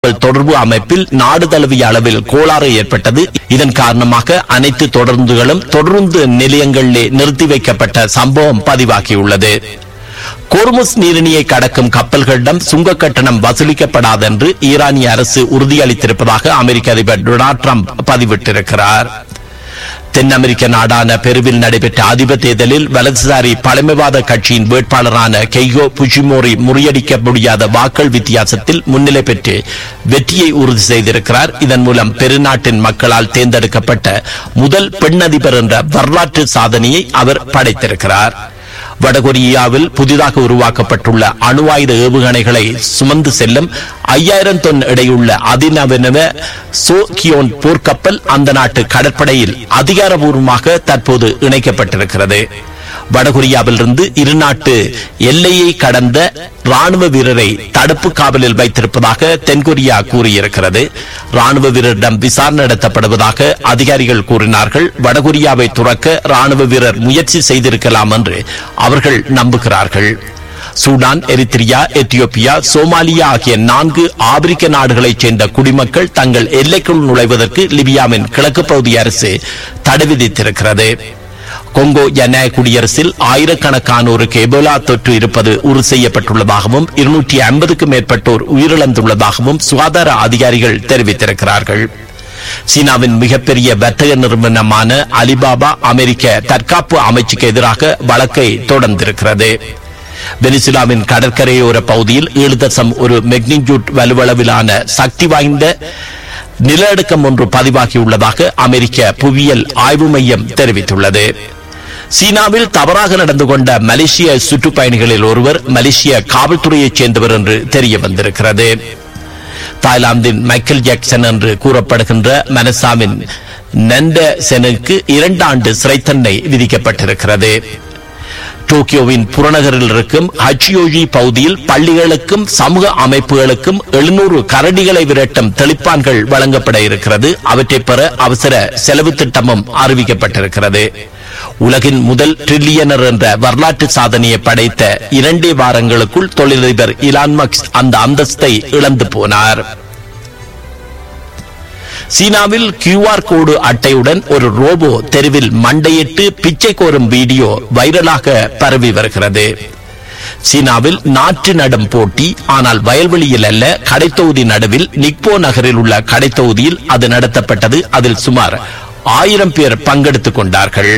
தகவல் தொடர்பு அமைப்பில் நாடு தழுவிய அளவில் கோளாறு ஏற்பட்டது இதன் காரணமாக அனைத்து தொடர்ந்துகளும் தொடர்ந்து நிலையங்களிலே நிறுத்தி வைக்கப்பட்ட சம்பவம் பதிவாகியுள்ளது கோர்முஸ் நீரிணியை கடக்கும் கப்பல்களிடம் சுங்க கட்டணம் வசூலிக்கப்படாது என்று ஈரானிய அரசு உறுதியளித்திருப்பதாக அமெரிக்க அதிபர் டொனால்ட் ட்ரம்ப் பதிவிட்டிருக்கிறார் தென் அமெரிக்க நாடான பெருவில் நடைபெற்ற அதிபர் தேர்தலில் வலதுசாரி பழமைவாத கட்சியின் வேட்பாளரான கெய்கோ புஜிமோரி முறியடிக்க முடியாத வாக்கள் வித்தியாசத்தில் முன்னிலை பெற்று வெற்றியை உறுதி செய்திருக்கிறார் இதன் மூலம் பெருநாட்டின் மக்களால் தேர்ந்தெடுக்கப்பட்ட முதல் பெண் அதிபர் என்ற வரலாற்று சாதனையை அவர் படைத்திருக்கிறார் வடகொரியாவில் புதிதாக உருவாக்கப்பட்டுள்ள அணு ஆயுத ஏவுகணைகளை சுமந்து செல்லும் ஐயாயிரம் தொன் எடையுள்ள அதிநவீன சோகியோன் போர்க்கப்பல் அந்த நாட்டு கடற்படையில் அதிகாரபூர்வமாக தற்போது இணைக்கப்பட்டிருக்கிறது வடகொரியாவிலிருந்து இரு நாட்டு எல்லையை கடந்த ராணுவ வீரரை தடுப்பு காவலில் வைத்திருப்பதாக தென்கொரியா கூறியிருக்கிறது ராணுவ வீரரிடம் விசாரணை நடத்தப்படுவதாக அதிகாரிகள் கூறினார்கள் வடகொரியாவை துறக்க ராணுவ வீரர் முயற்சி செய்திருக்கலாம் என்று அவர்கள் நம்புகிறார்கள் சூடான் எரித்திரியா எத்தியோப்பியா சோமாலியா ஆகிய நான்கு ஆப்பிரிக்க நாடுகளைச் சேர்ந்த குடிமக்கள் தங்கள் எல்லைக்குள் நுழைவதற்கு லிபியாவின் கிழக்கு பகுதி அரசு தடை விதித்திருக்கிறது கொங்கோ ஜனநாயக குடியரசில் ஆயிரக்கணக்கானோருக்கு எபோலா தொற்று இருப்பது உறுதி செய்யப்பட்டுள்ளதாகவும் இருநூற்றி ஐம்பதுக்கும் மேற்பட்டோர் உயிரிழந்துள்ளதாகவும் சுகாதார அதிகாரிகள் தெரிவித்திருக்கிறார்கள் சீனாவின் மிகப்பெரிய வர்த்தக நிறுவனமான அலிபாபா அமெரிக்க தற்காப்பு அமைச்சுக்கு எதிராக வழக்கை தொடர்ந்திருக்கிறது வெனிசுலாவின் கடற்கரையோர பகுதியில் ஏழு தசம் ஒரு மெக்னிடியூட் வலுவளவிலான சக்தி வாய்ந்த நிலநடுக்கம் ஒன்று பதிவாகியுள்ளதாக அமெரிக்க புவியியல் ஆய்வு மையம் தெரிவித்துள்ளது சீனாவில் தவறாக நடந்து கொண்ட மலேசிய சுற்றுப்பயணிகளில் ஒருவர் மலேசிய காவல்துறையைச் சேர்ந்தவர் என்று தெரிய வந்திருக்கிறது தாய்லாந்தின் மைக்கேல் ஜாக்சன் என்று கூறப்படுகின்ற மனசாவின் நந்த செனுக்கு இரண்டு ஆண்டு சிறை தண்டனை விதிக்கப்பட்டிருக்கிறது டோக்கியோவின் புறநகரில் இருக்கும் ஹச்சியோஜி பகுதியில் பள்ளிகளுக்கும் சமூக அமைப்புகளுக்கும் எழுநூறு கரடிகளை விரட்டும் தெளிப்பான்கள் வழங்கப்பட இருக்கிறது அவற்றை பெற அவசர செலவு திட்டமும் அறிவிக்கப்பட்டிருக்கிறது உலகின் முதல் ட்ரில்லியனர் என்ற வரலாற்று சாதனையை படைத்த இரண்டே வாரங்களுக்குள் தொழிலதிபர் இலான் மக்ஸ் அந்த அந்தஸ்தை இழந்து போனார் சீனாவில் கியூஆர் கோடு அட்டையுடன் ஒரு ரோபோ தெருவில் மண்டையிட்டு பிச்சை கோரும் வீடியோ வைரலாக பரவி வருகிறது சீனாவில் நாற்று நடும் போட்டி ஆனால் வயல்வெளியில் அல்ல கடைத்தொகுதி நடுவில் நிக்போ நகரில் உள்ள கடைத்தொகுதியில் அது நடத்தப்பட்டது அதில் சுமார் ஆயிரம் பேர் பங்கெடுத்துக் கொண்டார்கள்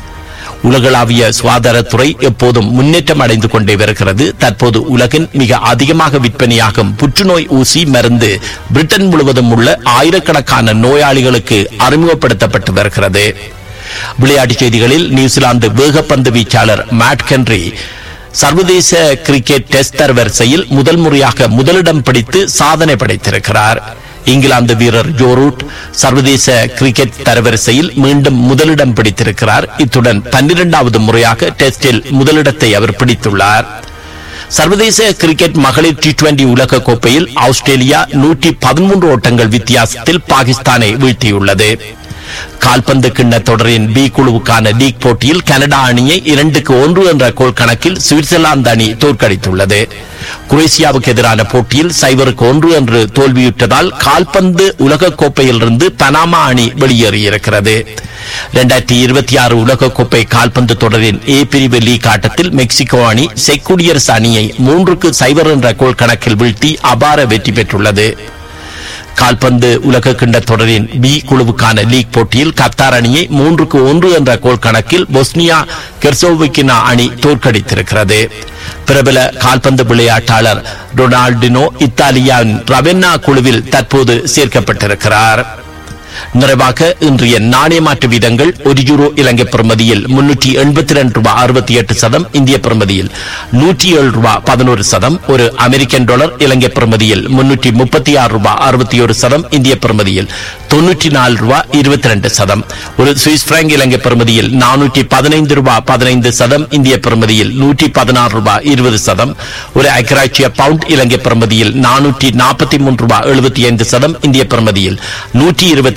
உலகளாவிய சுகாதாரத்துறை எப்போதும் முன்னேற்றம் அடைந்து கொண்டே வருகிறது தற்போது உலகின் மிக அதிகமாக விற்பனையாகும் புற்றுநோய் ஊசி மருந்து பிரிட்டன் முழுவதும் உள்ள ஆயிரக்கணக்கான நோயாளிகளுக்கு அறிமுகப்படுத்தப்பட்டு வருகிறது விளையாட்டுச் செய்திகளில் நியூசிலாந்து வேகப்பந்து வீச்சாளர் மேட் கென்ரி சர்வதேச கிரிக்கெட் டெஸ்ட் தரவரிசையில் முதல் முறையாக முதலிடம் பிடித்து சாதனை படைத்திருக்கிறார் இங்கிலாந்து வீரர் ஜோரூட் சர்வதேச கிரிக்கெட் தரவரிசையில் மீண்டும் முதலிடம் பிடித்திருக்கிறார் இத்துடன் பன்னிரண்டாவது முறையாக டெஸ்டில் முதலிடத்தை அவர் பிடித்துள்ளார் சர்வதேச கிரிக்கெட் மகளிர் டி டுவெண்டி உலக கோப்பையில் ஆஸ்திரேலியா நூற்றி பதிமூன்று ஓட்டங்கள் வித்தியாசத்தில் பாகிஸ்தானை வீழ்த்தியுள்ளது கால்பந்து கிண்ண தொடரின் பி குழுவுக்கான லீக் போட்டியில் கனடா அணியை இரண்டுக்கு ஒன்று என்ற கோல் கணக்கில் சுவிட்சர்லாந்து அணி தோற்கடித்துள்ளது குரேசியாவுக்கு எதிரான போட்டியில் சைவருக்கு ஒன்று என்று தோல்வியுற்றதால் கால்பந்து உலக கோப்பையிலிருந்து பனாமா அணி வெளியேறியிருக்கிறது இரண்டாயிரத்தி இருபத்தி ஆறு உலகக்கோப்பை கால்பந்து தொடரின் ஏ பிரிவு லீக் ஆட்டத்தில் மெக்சிகோ அணி செக் குடியரசு அணியை மூன்றுக்கு சைவர் என்ற கோல் கணக்கில் வீழ்த்தி அபார வெற்றி பெற்றுள்ளது கால்பந்து உலக கிண்ட தொடரின் பி குழுவுக்கான லீக் போட்டியில் கத்தார் அணியை மூன்றுக்கு ஒன்று என்ற கோல் கணக்கில் பொஸ்னியா கெர்சோவிக்கினா அணி தோற்கடித்திருக்கிறது பிரபல கால்பந்து விளையாட்டாளர் ரொனால்டினோ இத்தாலியாவின் ரவென்னா குழுவில் தற்போது சேர்க்கப்பட்டிருக்கிறார் நிறைவாக இன்றைய நாணய மாற்று வீதங்கள் ஒரு யூரோ இலங்கை பிரமதியில் முன்னூற்றி எண்பத்தி ரெண்டு ரூபாய் அறுபத்தி எட்டு சதம் இந்திய பிரமதியில் நூற்றி ஏழு ரூபாய் பதினோரு சதம் ஒரு அமெரிக்கன் டாலர் இலங்கை பிரமதியில் முன்னூற்றி முப்பத்தி ஆறு ரூபாய் அறுபத்தி ஒரு சதம் இந்திய பிரமதியில் தொன்னூற்றி நாலு ரூபாய் இருபத்தி ரெண்டு சதம் ஒரு சுவிஸ் பிராங்க் இலங்கை பிரமதியில் நானூற்றி பதினைந்து ரூபாய் பதினைந்து சதம் இந்திய பிரமதியில் நூற்றி பதினாறு ரூபாய் இருபது சதம் ஒரு ஐக்கராட்சிய பவுண்ட் இலங்கை பிரமதியில் நானூற்றி நாற்பத்தி மூன்று ரூபாய் எழுபத்தி ஐந்து சதம் இந்திய பிரமதியில் நூற்றி இருபத்தி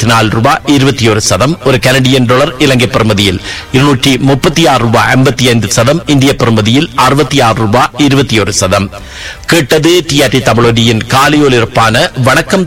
இருபத்தி நாலு ரூபாய் இருபத்தி ஒரு சதம் ஒரு கனடியன் டாலர் இலங்கை பெறுமதியில் இருநூற்றி முப்பத்தி ஆறு ரூபாய் ஐம்பத்தி ஐந்து சதம் இந்திய பெறுமதியில் அறுபத்தி ஆறு ரூபாய் இருபத்தி ஒரு சதம் கேட்டது டிஆர்டி தமிழொலியின் காலையொலிருப்பான வணக்கம்